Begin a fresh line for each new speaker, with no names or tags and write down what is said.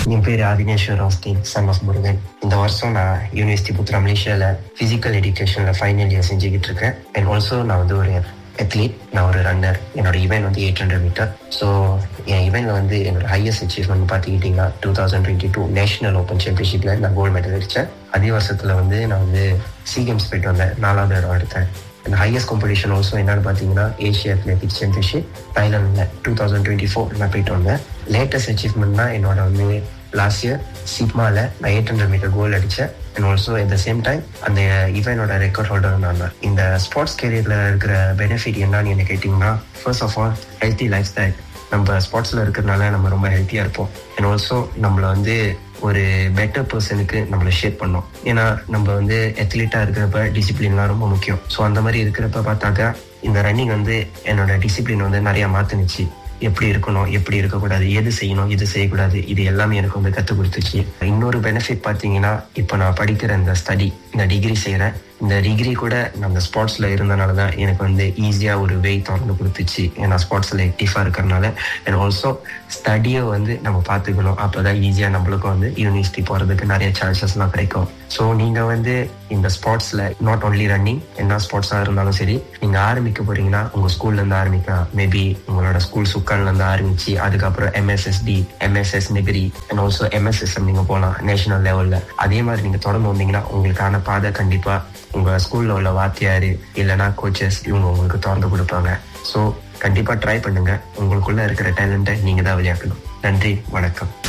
என் பேர் Adhineswar Rastin son of Murugan இந்த வருஷம் நான் யூனிவர்சிட்டி புத்ரா மலேசியாவில் ஃபிசிக்கல் எஜுகேஷனில் ஃபைனல் இயர் செஞ்சுக்கிட்டு இருக்கேன் அண்ட் ஆல்சோ நான் வந்து ஒரு அத்லீட் நான் ஒரு ரன்னர் என்னோட ஈவெண்ட் வந்து எயிட் ஹண்ட்ரட் மீட்டர் ஸோ என் ஈவெண்ட்ல வந்து என்னோட ஹையஸ்ட் அச்சீவ்மெண்ட் பார்த்துக்கிட்டிங்கன்னா two thousand twenty two national open சாம்பியன்ஷிப்பில் நான் கோல்டு மெடல் அடித்தேன் அதே வருஷத்தில் வந்து நான் வந்து சி கேம்ஸ் போயிட்டு வந்தேன் நாலாவது இடம் எடுத்தேன் அந்த ஹையஸ்ட் காம்படிஷன் ஆல்சோ என்னன்னு பார்த்தீங்கன்னா ஏஷியா அத்லெட்டிக்ஸ் சாம்பியன்ஷிப் தாய்லாண்டில் டூ தௌசண்ட் டுவெண்ட்டி ஃபோர் நான் போயிட்டு வந்தேன் லேட்டஸ்ட் அச்சீவ்மெண்ட்னா என்னோட வந்து லாஸ்ட் இயர் சிப்மாவில் நான் எயிட் ஹண்ட்ரட் மீட்டர் கோல் அடித்தேன் and also at the same time அந்த ஈவெண்டோட ரெக்கார்ட் ஹோல்டர் நான் தான். இந்த ஸ்போர்ட்ஸ் கேரியரில் இருக்கிற பெனிஃபிட் என்னன்னு என்ன கேட்டிங்கன்னா first of all healthy lifestyle நம்ம ஸ்போர்ட்ஸில் இருக்கிறதுனால நம்ம ரொம்ப ஹெல்த்தியாக இருப்போம் அண்ட் ஆல்சோ நம்மளை வந்து ஒரு பெட்டர் பர்சனுக்கு நம்மளை ஷேப் பண்ணோம் ஏன்னா நம்ம வந்து அத்லீட்டாக இருக்கிறப்ப டிசிப்ளின்லாம் ரொம்ப முக்கியம் ஸோ அந்த மாதிரி இருக்கிறப்ப பார்த்தாக்கா இந்த ரன்னிங் வந்து என்னோட டிசிப்ளின் வந்து நிறைய மாத்துனுச்சு எப்படி இருக்கணும் எப்படி இருக்கக்கூடாது எது செய்யணும் எது செய்யக்கூடாது இது எல்லாமே எனக்கு வந்து கற்றுக் கொடுத்துச்சு இன்னொரு பெனிஃபிட் பார்த்தீங்கன்னா இப்போ நான் படிக்கிற இந்த ஸ்டடி இந்த டிகிரி செய்கிறேன் இந்த டிகிரி கூட நம்ம ஸ்போர்ட்ஸில் இருந்தனால தான் எனக்கு வந்து ஈஸியாக ஒரு வெய் திறந்து கொடுத்துச்சு ஏன்னா ஸ்போர்ட்ஸில் ஆக்டிவாக இருக்கிறனால அண்ட் ஆல்சோ ஸ்டடியை வந்து நம்ம பார்த்துக்கணும் அப்போ தான் ஈஸியாக நம்மளுக்கும் வந்து யூனிவர்சிட்டி போகிறதுக்கு நிறைய சான்சஸ்லாம் கிடைக்கும் ஸோ நீங்கள் வந்து இந்த ஸ்போர்ட்ஸில் நாட் ஒன்லி ரன்னிங் என்ன ஸ்போர்ட்ஸாக இருந்தாலும் சரி நீங்கள் ஆரம்பிக்க போறீங்கன்னா உங்கள் ஸ்கூல்லேருந்து ஆரம்பிக்கலாம் மேபி உங்களோட ஸ்கூல் சுக்கான்லேருந்து ஆரம்பிச்சு அதுக்கப்புறம் MSSD MSS Negeri and also MSSM நீங்கள் போகலாம் நேஷனல் லெவலில் அதே மாதிரி நீங்கள் தொடர்ந்து வந்தீங்கன்னா உங்களுக்கான பாதை கண்டிப்பாக உங்கள் ஸ்கூலில் உள்ள வாத்தியார் இல்லைனா கோச்சஸ் இவங்க உங்களுக்கு திறந்து கொடுப்பாங்க ஸோ கண்டிப்பாக ட்ரை பண்ணுங்க உங்களுக்குள்ள இருக்கிற டேலண்ட்டை நீங்கள் தான் விளையாடணும் நன்றி வணக்கம்